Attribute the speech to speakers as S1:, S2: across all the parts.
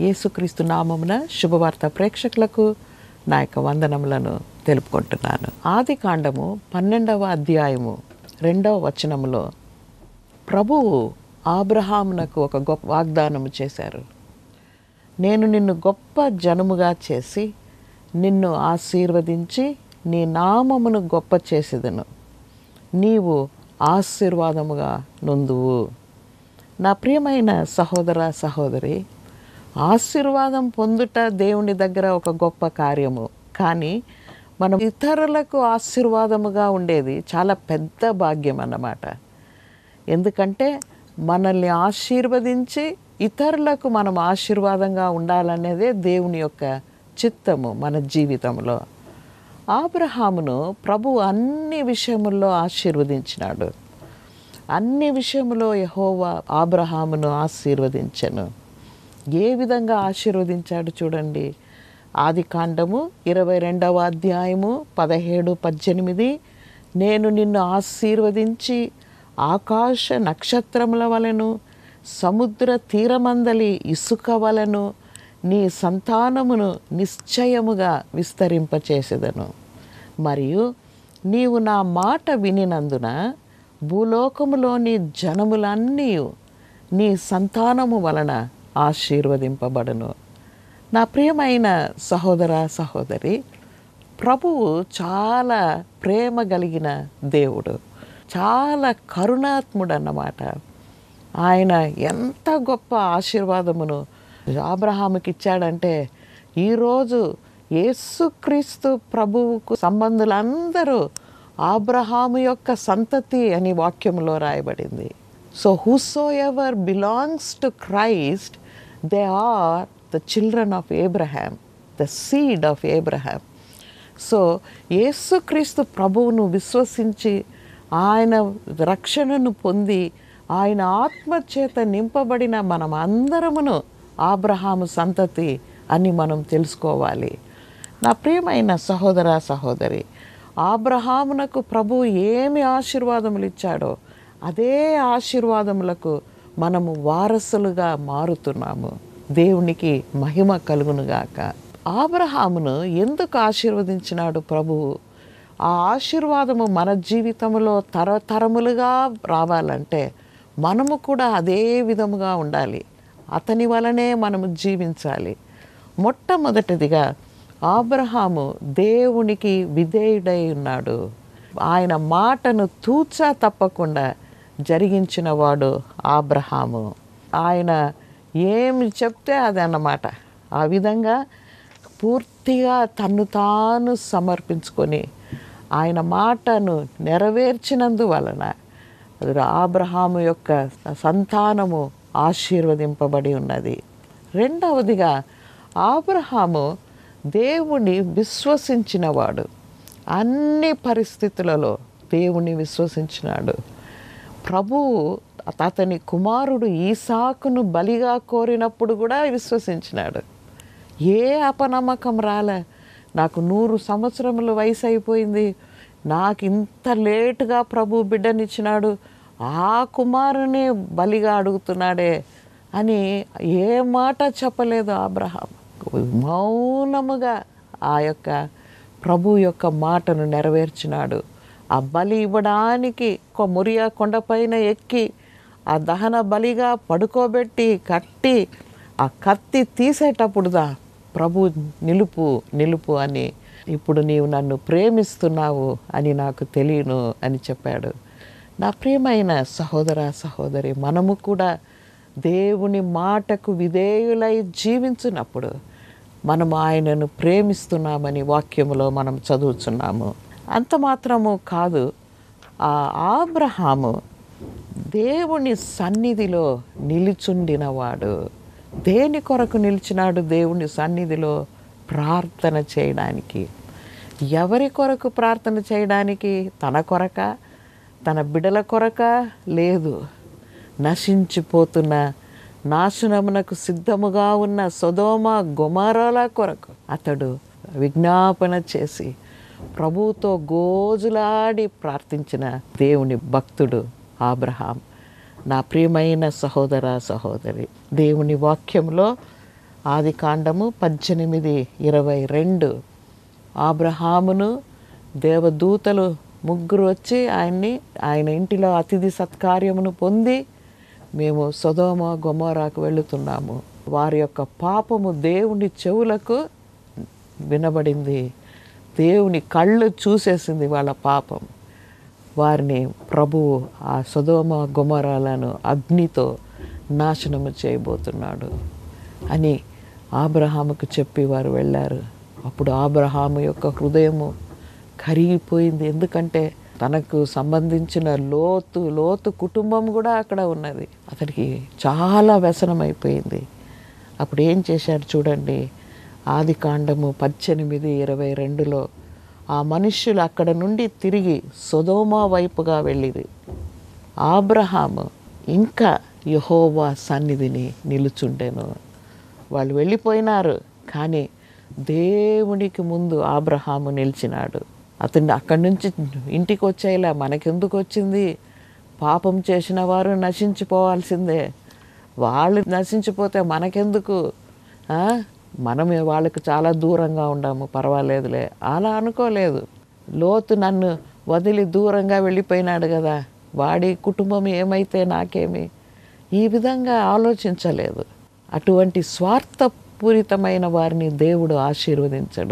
S1: యేసుక్రీస్తు నామమున శుభవార్త ప్రేక్షకులకు నా యొక్క వందనములను తెలుపుకుంటున్నాను ఆది కాండము పన్నెండవ అధ్యాయము రెండవ వచనములో ప్రభువు ఆబ్రహామునకు ఒక గొప్ప వాగ్దానము చేశారు నేను నిన్ను గొప్ప జనముగా చేసి నిన్ను ఆశీర్వదించి నీ నామమును గొప్ప చేసేదను నీవు ఆశీర్వాదముగా నొందువు నా ప్రియమైన సహోదర సహోదరి ఆశీర్వాదం పొందుట దేవుని దగ్గర ఒక గొప్ప కార్యము కానీ మనం ఇతరులకు ఆశీర్వాదముగా ఉండేది చాలా పెద్ద భాగ్యం అన్నమాట ఎందుకంటే మనల్ని ఆశీర్వదించి ఇతరులకు మనం ఆశీర్వాదంగా ఉండాలనేదే దేవుని యొక్క చిత్తము మన జీవితంలో ఆబ్రహామును ప్రభు అన్ని విషయముల్లో ఆశీర్వదించినాడు అన్ని విషయములో యహోవా ఆబ్రహామును ఆశీర్వదించను ఏ విధంగా ఆశీర్వదించాడు చూడండి ఆది కాండము ఇరవై రెండవ అధ్యాయము పదిహేడు పద్దెనిమిది నేను నిన్ను ఆశీర్వదించి ఆకాశ నక్షత్రముల వలెను సముద్ర తీరమందలి ఇసుక వలెను నీ సంతానమును నిశ్చయముగా విస్తరింపచేసేదను మరియు నీవు నా మాట వినినందున భూలోకములోని జనములన్నీ నీ సంతానము వలన ఆశీర్వదింపబడును నా ప్రియమైన సహోదర సహోదరి ప్రభువు చాలా ప్రేమ కలిగిన దేవుడు చాలా కరుణాత్ముడు అన్నమాట ఆయన ఎంత గొప్ప ఆశీర్వాదమును ఆబ్రహాముకి ఇచ్చాడంటే ఈరోజు యేసుక్రీస్తు ప్రభువుకు సంబంధులందరూ ఆబ్రహాము యొక్క సంతతి అని వాక్యంలో రాయబడింది so whosoever belongs to Christ they are the children of Abraham the seed of Abraham so యేసుక్రీస్తు ప్రభువును విశ్వసించి ఆయన రక్షణను పొంది ఆయన ఆత్మచేత నింపబడిన మనం అందరమును ఆబ్రహాము సంతతి అని మనం తెలుసుకోవాలి నా ప్రియమైన సహోదర సహోదరి ఆబ్రహామునకు ప్రభు ఏమి ఆశీర్వాదములు ఇచ్చాడో అదే ఆశీర్వాదములకు మనము వారసులుగా మారుతున్నాము దేవునికి మహిమ కలుగునుగాక ఆబ్రహామును ఎందుకు ఆశీర్వదించినాడు ప్రభువు ఆ ఆశీర్వాదము మన జీవితంలో తరతరములుగా రావాలంటే మనము కూడా అదే విధముగా ఉండాలి అతని వలనే మనము జీవించాలి మొట్టమొదటిదిగా ఆబ్రహాము దేవునికి విధేయుడై ఉన్నాడు ఆయన మాటను తూచా తప్పకుండా జరిగించిన వాడు ఆబ్రహాము ఆయన ఏమి చెప్తే అది అన్నమాట ఆ విధంగా పూర్తిగా తన్ను తాను సమర్పించుకొని ఆయన మాటను నెరవేర్చినందువలన ఆబ్రహాము యొక్క సంతానము ఆశీర్వదింపబడి ఉన్నది రెండవదిగా ఆబ్రహాము దేవుని విశ్వసించినవాడు అన్ని పరిస్థితులలో దేవుని విశ్వసించినాడు ప్రభువు అతని కుమారుడు ఈసాకును బలిగా కోరినప్పుడు కూడా విశ్వసించినాడు ఏ అపనమ్మకం రాలే నాకు నూరు సంవత్సరముల వయసు అయిపోయింది నాకు ఇంత లేటుగా ప్రభు బిడ్డనిచ్చినాడు ఆ కుమారుని బలిగా అడుగుతున్నాడే అని ఏ మాట చెప్పలేదు అబ్రహాం మౌనముగా ఆ యొక్క ప్రభు యొక్క మాటను నెరవేర్చినాడు ఆ బలి ఇవ్వడానికి మొరియా కొండపైన ఎక్కి ఆ దహన బలిగా పడుకోబెట్టి కట్టి ఆ కత్తి తీసేటప్పుడుదా ప్రభు నిలుపు నిలుపు అని ఇప్పుడు నీవు నన్ను ప్రేమిస్తున్నావు అని నాకు తెలియను అని చెప్పాడు నా ప్రియమైన సహోదర సహోదరి మనము కూడా దేవుని మాటకు విధేయులై జీవించినప్పుడు మనం ఆయనను ప్రేమిస్తున్నామని వాక్యములో మనం చదువుతున్నాము అంత మాత్రము కాదు ఆ ఆబ్రహాము దేవుని సన్నిధిలో నిలుచుండినవాడు దేని కొరకు నిలిచినాడు దేవుని సన్నిధిలో ప్రార్థన చేయడానికి ఎవరి కొరకు ప్రార్థన చేయడానికి తన కొరక తన బిడల కొరక లేదు నశించిపోతున్న నాశనమునకు సిద్ధముగా ఉన్న సొదోమ గుమారాల కొరకు అతడు విజ్ఞాపన చేసి ప్రభువుతో గోజులాడి ప్రార్థించిన దేవుని భక్తుడు ఆబ్రహాం నా ప్రియమైన సహోదర సహోదరి దేవుని వాక్యంలో ఆది కాండము పద్దెనిమిది ఇరవై రెండు ఆబ్రహామును దేవదూతలు ముగ్గురు వచ్చి ఆయన్ని ఆయన ఇంటిలో అతిథి సత్కార్యమును పొంది మేము సొదోమ గొమోరాకు వెళుతున్నాము వారి యొక్క పాపము దేవుని చెవులకు వినబడింది దేవుని కళ్ళు చూసేసింది వాళ్ళ పాపం వారిని ప్రభువు ఆ సుధోమ గుమరాలను అగ్నితో నాశనము చేయబోతున్నాడు అని ఆబ్రహాముకు చెప్పి వారు వెళ్ళారు అప్పుడు ఆబ్రహాము యొక్క హృదయము కరిగిపోయింది ఎందుకంటే తనకు సంబంధించిన లోతు లోతు కుటుంబం కూడా అక్కడ ఉన్నది అతనికి చాలా వ్యసనమైపోయింది అప్పుడు ఏం చేశారు చూడండి ఆది కాండము పద్దెనిమిది ఇరవై రెండులో ఆ మనుష్యులు అక్కడ నుండి తిరిగి సొదోమా వైపుగా వెళ్ళిరి ఆబ్రహాము ఇంకా యహోవా సన్నిధిని నిలుచుండెను వాళ్ళు వెళ్ళిపోయినారు కానీ దేవునికి ముందు ఆబ్రహాము నిలిచినాడు అతన్ని అక్కడి నుంచి ఇంటికి వచ్చేలా మనకెందుకు వచ్చింది పాపం చేసిన వారు నశించిపోవాల్సిందే వాళ్ళు నశించిపోతే మనకెందుకు ఆ? మనమే వాళ్ళకి చాలా దూరంగా ఉండాము పర్వాలేదులే అలా అనుకోలేదు లోతు నన్ను వదిలి దూరంగా వెళ్ళిపోయినాడు కదా వాడి కుటుంబం ఏమైతే నాకేమి ఈ విధంగా ఆలోచించలేదు అటువంటి స్వార్థపూరితమైన వారిని దేవుడు ఆశీర్వదించడు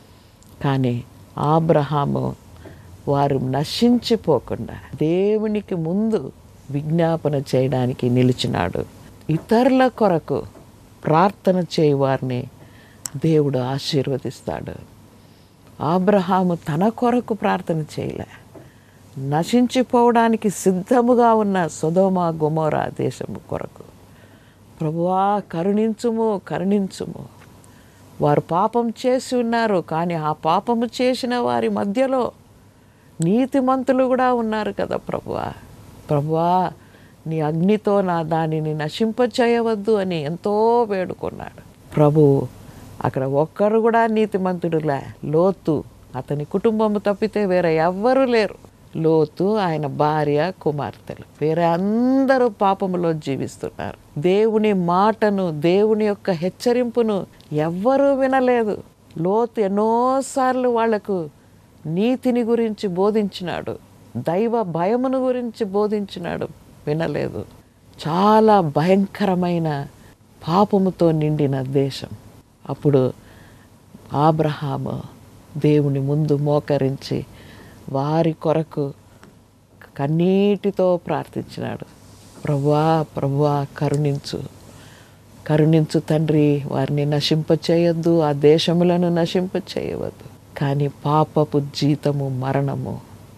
S1: కానీ ఆబ్రహాము వారు నశించిపోకుండా దేవునికి ముందు విజ్ఞాపన చేయడానికి నిలిచినాడు ఇతరుల కొరకు ప్రార్థన చేయి వారిని దేవుడు ఆశీర్వదిస్తాడు ఆబ్రహాము తన కొరకు ప్రార్థన చేయలే నశించిపోవడానికి సిద్ధముగా ఉన్న సుధోమ గుమోరా దేశము కొరకు ప్రభువా కరుణించుము కరుణించుము వారు పాపం చేసి ఉన్నారు కానీ ఆ పాపము చేసిన వారి మధ్యలో నీతిమంతులు కూడా ఉన్నారు కదా ప్రభువా ప్రభువా నీ అగ్నితో నా దానిని నశింపచేయవద్దు అని ఎంతో వేడుకున్నాడు ప్రభు అక్కడ ఒక్కరు కూడా నీతిమంతుడులే లోతు అతని కుటుంబము తప్పితే వేరే ఎవ్వరూ లేరు లోతు ఆయన భార్య కుమార్తెలు వేరే అందరూ పాపములో జీవిస్తున్నారు దేవుని మాటను దేవుని యొక్క హెచ్చరింపును ఎవ్వరూ వినలేదు లోతు ఎన్నోసార్లు వాళ్లకు నీతిని గురించి బోధించినాడు దైవ భయమును గురించి బోధించినాడు వినలేదు చాలా భయంకరమైన పాపముతో నిండిన దేశం అప్పుడు ఆబ్రహాము దేవుని ముందు మోకరించి వారి కొరకు కన్నీటితో ప్రార్థించినాడు ప్రభువా ప్రభువా కరుణించు కరుణించు తండ్రి వారిని నశింపచేయొద్దు ఆ దేశములను నశింపచేయవద్దు కానీ పాపపు జీతము మరణము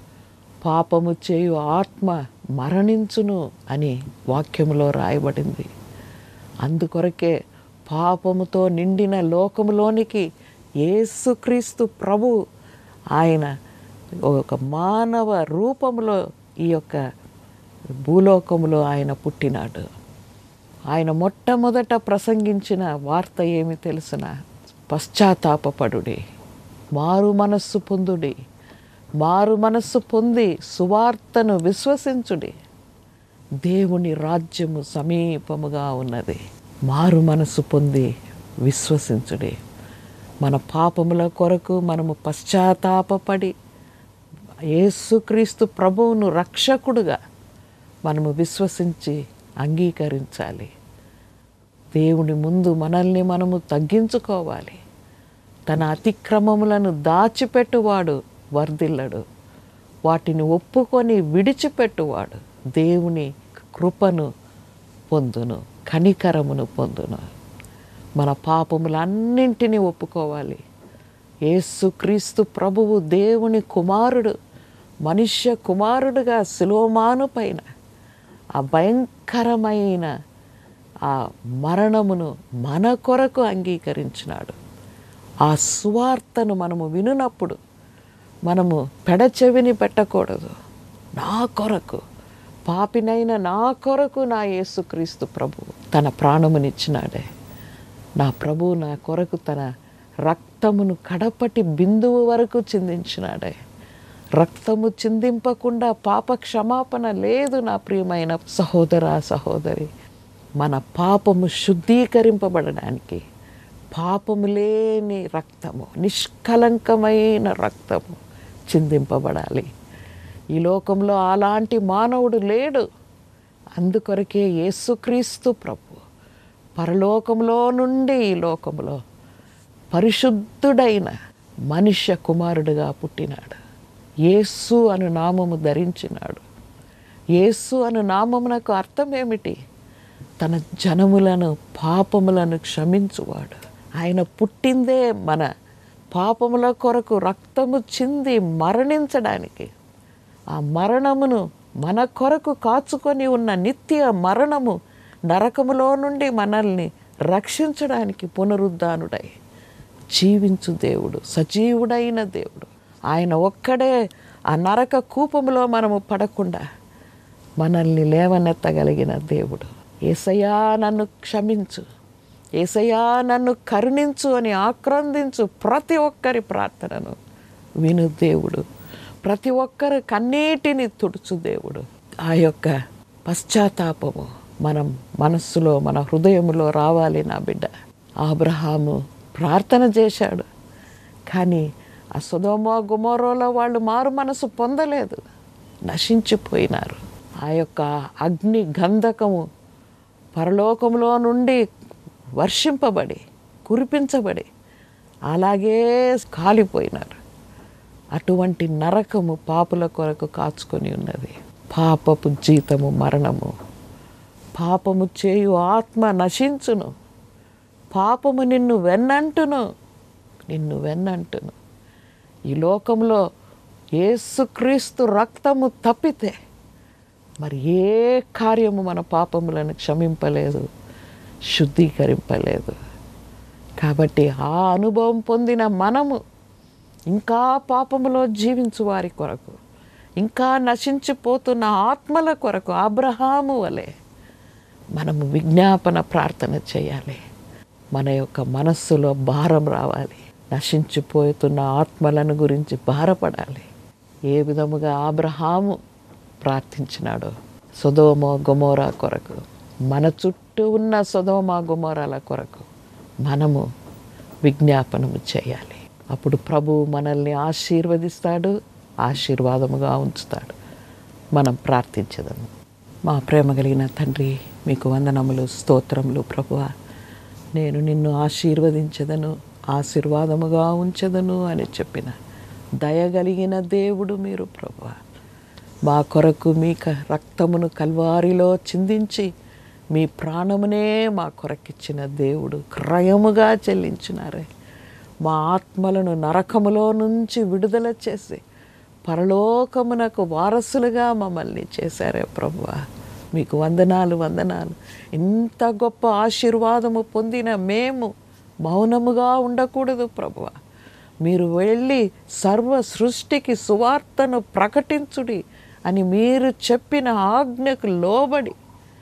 S1: పాపము చేయు ఆత్మ మరణించును అని వాక్యములో రాయబడింది అందుకొరకే పాపముతో నిండిన లోకములోనికి యేసుక్రీస్తు ప్రభు ఆయన ఒక మానవ రూపములో ఈ యొక్క భూలోకములో ఆయన పుట్టినాడు ఆయన మొట్టమొదట ప్రసంగించిన వార్త ఏమి తెలుసిన పశ్చాత్తాపడుడి మారు మనస్సు పొందుడి మారు మనస్సు పొంది సువార్తను విశ్వసించుడి దేవుని రాజ్యము సమీపముగా ఉన్నది మారు మనస్సు పొంది విశ్వసించుడి మన పాపముల కొరకు మనము పశ్చాత్తాపపడి యేసుక్రీస్తు ప్రభువును రక్షకుడుగా మనము విశ్వసించి అంగీకరించాలి దేవుని ముందు మనల్ని మనము తగ్గించుకోవాలి తన అతిక్రమములను దాచిపెట్టువాడు వర్ధిల్లడు వాటిని ఒప్పుకొని విడిచిపెట్టువాడు దేవుని కృపను పొందును కనికరమును పొందును మన పాపములన్నింటినీ ఒప్పుకోవాలి యేసుక్రీస్తు ప్రభువు దేవుని కుమారుడు మనుష్య కుమారుడుగా శిలోమాను పైన ఆ భయంకరమైన ఆ మరణమును మన కొరకు అంగీకరించినాడు ఆ సువార్తను మనము వినునప్పుడు మనము పెడచెవిని పెట్టకూడదు నా కొరకు పాపినైన నా కొరకు నా యేసుక్రీస్తు ప్రభు తన ప్రాణమునిచ్చినాడే నా ప్రభు నా కొరకు తన రక్తమును కడపటి బిందువు వరకు చిందించినాడే రక్తము చిందింపకుండా పాప క్షమాపణ లేదు నా ప్రియమైన సహోదర సహోదరి మన పాపము శుద్ధీకరింపబడడానికి పాపము లేని రక్తము నిష్కలంకమైన రక్తము చిందింపబడాలి ఈ లోకంలో అలాంటి మానవుడు లేడు అందుకొరకే యేసుక్రీస్తు ప్రభు పరలోకంలో నుండి ఈ లోకంలో పరిశుద్ధుడైన మనుష్య కుమారుడుగా పుట్టినాడు యేసు అను నామము ధరించినాడు యేసు అను నామమునకు అర్థం ఏమిటి తన జనములను పాపములను క్షమించువాడు ఆయన పుట్టిందే మన పాపముల కొరకు రక్తము చింది మరణించడానికి ఆ మరణమును మన కొరకు కాచుకొని ఉన్న నిత్య మరణము నరకములో నుండి మనల్ని రక్షించడానికి పునరుద్ధానుడై జీవించు దేవుడు సజీవుడైన దేవుడు ఆయన ఒక్కడే ఆ నరక కూపములో మనము పడకుండా మనల్ని లేవనెత్తగలిగిన దేవుడు ఏసయ్యా నన్ను క్షమించు ఏసయ్యా నన్ను కరుణించు అని ఆక్రందించు ప్రతి ఒక్కరి ప్రార్థనను విను దేవుడు ప్రతి ఒక్కరి కన్నీటిని తుడుచు దేవుడు ఆ యొక్క పశ్చాత్తాపము మనం మనస్సులో మన హృదయములో రావాలి నా బిడ్డ ఆబ్రహాము ప్రార్థన చేశాడు కానీ ఆ సుధోమ గుమోరోలో వాళ్ళు మారు మనసు పొందలేదు నశించిపోయినారు ఆ యొక్క అగ్ని గంధకము పరలోకంలో నుండి వర్షింపబడి కురిపించబడి అలాగే కాలిపోయినారు అటువంటి నరకము పాపుల కొరకు కాచుకొని ఉన్నది పాపపు జీతము మరణము పాపము చేయు ఆత్మ నశించును పాపము నిన్ను వెన్నంటును నిన్ను వెన్నంటును ఈ లోకంలో యేసుక్రీస్తు రక్తము తప్పితే మరి ఏ కార్యము మన పాపములను క్షమింపలేదు శుద్ధీకరింపలేదు కాబట్టి ఆ అనుభవం పొందిన మనము ఇంకా పాపములో జీవించు వారి కొరకు ఇంకా నశించిపోతున్న ఆత్మల కొరకు అబ్రహాము వలె మనము విజ్ఞాపన ప్రార్థన చేయాలి మన యొక్క మనస్సులో భారం రావాలి నశించిపోతున్న ఆత్మలను గురించి భారపడాలి ఏ విధముగా ఆబ్రహాము ప్రార్థించినాడో సుధోమ గుమోరా కొరకు మన చుట్టూ ఉన్న సుధోమ గుమోరాల కొరకు మనము విజ్ఞాపనము చేయాలి అప్పుడు ప్రభు మనల్ని ఆశీర్వదిస్తాడు ఆశీర్వాదముగా ఉంచుతాడు మనం ప్రార్థించదము మా ప్రేమ కలిగిన తండ్రి మీకు వందనములు స్తోత్రములు ప్రభువా నేను నిన్ను ఆశీర్వదించదను ఆశీర్వాదముగా ఉంచదను అని చెప్పిన దయగలిగిన దేవుడు మీరు ప్రభువా మా కొరకు మీ క- రక్తమును కల్వారిలో చిందించి మీ ప్రాణమునే మా కొరకిచ్చిన దేవుడు క్రయముగా చెల్లించినారే మా ఆత్మలను నరకములో నుంచి విడుదల చేసి పరలోకమునకు వారసులుగా మమ్మల్ని చేశారే ప్రభువా మీకు వందనాలు వందనాలు ఇంత గొప్ప ఆశీర్వాదము పొందిన మేము మౌనముగా ఉండకూడదు ప్రభువా మీరు వెళ్ళి సర్వ సృష్టికి సువార్తను ప్రకటించుడి అని మీరు చెప్పిన ఆజ్ఞకు లోబడి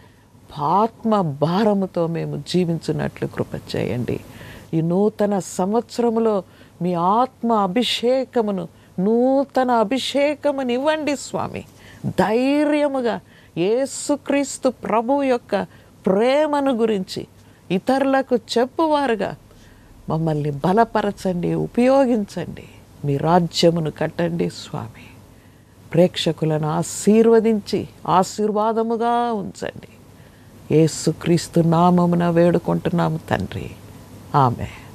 S1: ఆత్మ భారముతో మేము జీవించున్నట్లు కృప చేయండి ఈ నూతన సంవత్సరములో మీ ఆత్మ అభిషేకమును నూతన అభిషేకమును ఇవ్వండి స్వామి ధైర్యముగా యేసుక్రీస్తు ప్రభు యొక్క ప్రేమను గురించి ఇతరులకు చెప్పువారుగా మమ్మల్ని బలపరచండి ఉపయోగించండి మీ రాజ్యమును కట్టండి స్వామి ప్రేక్షకులను ఆశీర్వదించి ఆశీర్వాదముగా ఉంచండి యేసుక్రీస్తు నామమున వేడుకుంటున్నాము తండ్రి ఆమె